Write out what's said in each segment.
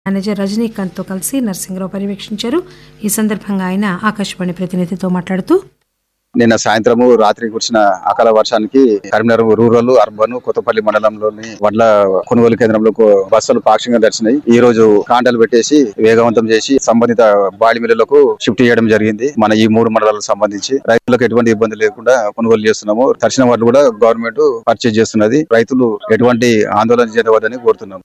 manager Rajinikanth తో కలిసి నరసింహరావు పర్యవేక్షించారు ఈ సందర్భంగా ఆయన ఆకాశవాణి ప్రతినిధితో మాట్లాడుతూ నిన్న సాయంత్రము రాత్రి కురిసిన అకాల వర్షానికి కరీంనగర్ రూరల్ అర్బన్ కొత్తపల్లి మండలంలోని వడ్ల కొనుగోలు కేంద్రంలో కో- బస్సులు పాక్షికంగా దర్శనాయి ఈ రోజు కాంటలు పెట్టేసి వేగవంతం చేసి సంబంధిత బాడి మిల్లులకు షిఫ్ట్ చేయడం జరిగింది మన ఈ మూడు మండలాలకు సంబంధించి రైతులకు ఎటువంటి ఇబ్బంది లేకుండా కొనుగోలు చేస్తున్నాము దర్శనం వాళ్ళు కూడా గవర్నమెంట్ పర్చేజ్ చేస్తున్నది రైతులు ఎటువంటి ఆందోళన చెందవద్దని కోరుతున్నాం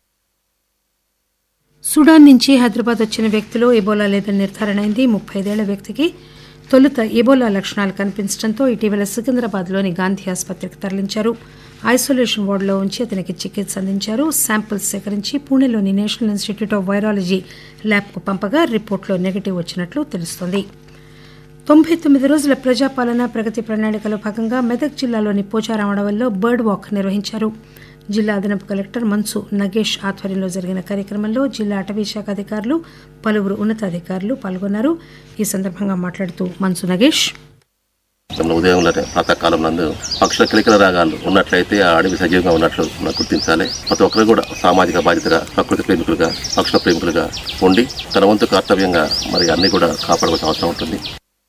సుడాన్ నుంచి హైదరాబాద్ వచ్చిన వ్యక్తిలో ఎబోలా లేదని నిర్ధారణ అయింది ముప్పై ఐదేళ్ల వ్యక్తికి తొలుత ఎబోలా లక్షణాలు కనిపించడంతో ఇటీవల సికింద్రాబాద్లోని గాంధీ ఆసుపత్రికి తరలించారు ఐసోలేషన్ వార్డులో ఉంచి అతనికి చికిత్స అందించారు శాంపిల్స్ సేకరించి పూణేలోని నేషనల్ ఇన్స్టిట్యూట్ ఆఫ్ వైరాలజీ ల్యాబ్కు పంపగా రిపోర్టులో నెగిటివ్ వచ్చినట్లు తెలుస్తోంది తొంభై తొమ్మిది రోజుల ప్రజాపాలన ప్రగతి ప్రణాళికలో భాగంగా మెదక్ జిల్లాలోని పోచారామడవల్లో బర్డ్ వాక్ నిర్వహించారు జిల్లా అదనపు కలెక్టర్ మన్సు నగేష్ ఆధ్వర్యంలో జరిగిన కార్యక్రమంలో జిల్లా అటవీ శాఖ అధికారులు పలువురు ఉన్నతాధికారులు పాల్గొన్నారు ఈ సందర్భంగా మాట్లాడుతూ మన్సు నగేష్ మన ఉదయంలోనే ప్రాతకాలం నందు పక్షుల కిలకిల రాగాలు ఉన్నట్లయితే ఆ అడవి సజీవంగా ఉన్నట్లు మనం గుర్తించాలి ప్రతి ఒక్కరు కూడా సామాజిక బాధ్యతగా ప్రకృతి ప్రేమికులుగా పక్షుల ప్రేమికులుగా ఉండి తన వంతు కర్తవ్యంగా మరి అన్ని కూడా కాపాడవలసిన అవసరం ఉంటుంది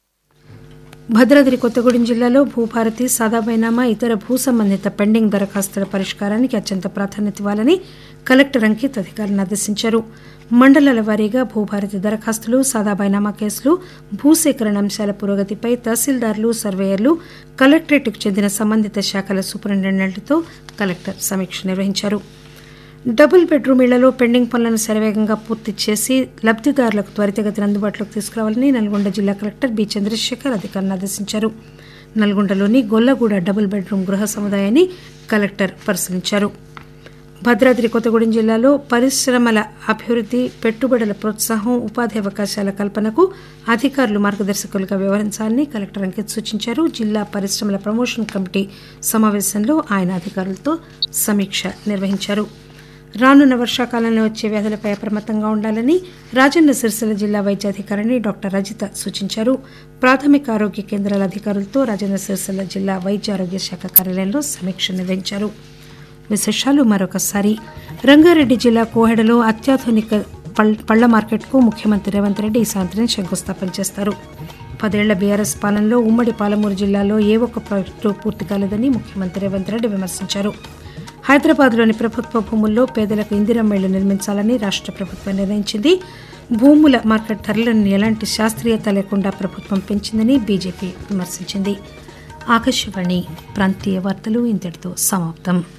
భద్రాద్రి కొత్తగూడెం జిల్లాలో భూభారతి సాదాబైనామా ఇతర భూ సంబంధిత పెండింగ్ దరఖాస్తుల పరిష్కారానికి అత్యంత ప్రాధాన్యత ఇవ్వాలని కలెక్టర్ అంకిత్ అధికారులను ఆదేశించారు మండలాల వారీగా భూభారతి దరఖాస్తులు సాదాబైనామా కేసులు భూసేకరణ అంశాల పురోగతిపై తహసీల్దార్లు సర్వేయర్లు కలెక్టరేట్కు చెందిన సంబంధిత శాఖల సూపరింటెండెంట్లతో కలెక్టర్ సమీక్ష నిర్వహించారు డబుల్ బెడ్రూమ్ ఇళ్లలో పెండింగ్ పనులను శరవేగంగా పూర్తి చేసి లబ్దిదారులకు త్వరితగతిన అందుబాటులోకి తీసుకురావాలని నల్గొండ జిల్లా కలెక్టర్ బి చంద్రశేఖర్ అధికారులను ఆదేశించారు నల్గొండలోని గొల్లగూడ డబుల్ బెడ్రూమ్ గృహ సముదాయాన్ని కలెక్టర్ పరిశీలించారు భద్రాద్రి కొత్తగూడెం జిల్లాలో పరిశ్రమల అభివృద్ధి పెట్టుబడుల ప్రోత్సాహం ఉపాధి అవకాశాల కల్పనకు అధికారులు మార్గదర్శకులుగా వ్యవహరించాలని కలెక్టర్ అంకిత్ సూచించారు జిల్లా పరిశ్రమల ప్రమోషన్ కమిటీ సమావేశంలో ఆయన అధికారులతో సమీక్ష నిర్వహించారు రానున్న వర్షాకాలంలో వచ్చే వ్యాధులపై అప్రమత్తంగా ఉండాలని రాజన్న సిరిసిల్ల జిల్లా వైద్యాధికారిని డాక్టర్ రజిత సూచించారు ప్రాథమిక ఆరోగ్య కేంద్రాల అధికారులతో రాజన్న సిరిసిల్ల జిల్లా వైద్య ఆరోగ్య శాఖ కార్యాలయంలో సమీక్ష నిర్వహించారు విశేషాలు మరొకసారి రంగారెడ్డి జిల్లా కోహెడలో అత్యాధునిక పల్- పళ్ల మార్కెట్కు ముఖ్యమంత్రి రేవంత్ రెడ్డి ఈ సాయంత్రం శంకుస్థాపన చేస్తారు పదేళ్ల బీఆర్ఎస్ పాలనలో ఉమ్మడి పాలమూరు జిల్లాలో ఏ ఒక్క ప్రాజెక్టు పూర్తి కాలేదని ముఖ్యమంత్రి రేవంత్ రెడ్డి విమర్శించారు హైదరాబాద్లోని ప్రభుత్వ భూముల్లో పేదలకు ఇందిరమ్మేళ్లు నిర్మించాలని రాష్ట్ర ప్రభుత్వం నిర్ణయించింది భూముల మార్కెట్ ధరలను ఎలాంటి శాస్త్రీయత లేకుండా ప్రభుత్వం పెంచిందని బీజేపీ విమర్శించింది ఆకాశవాణి ప్రాంతీయ వార్తలు ఇంతటితో సమాప్తం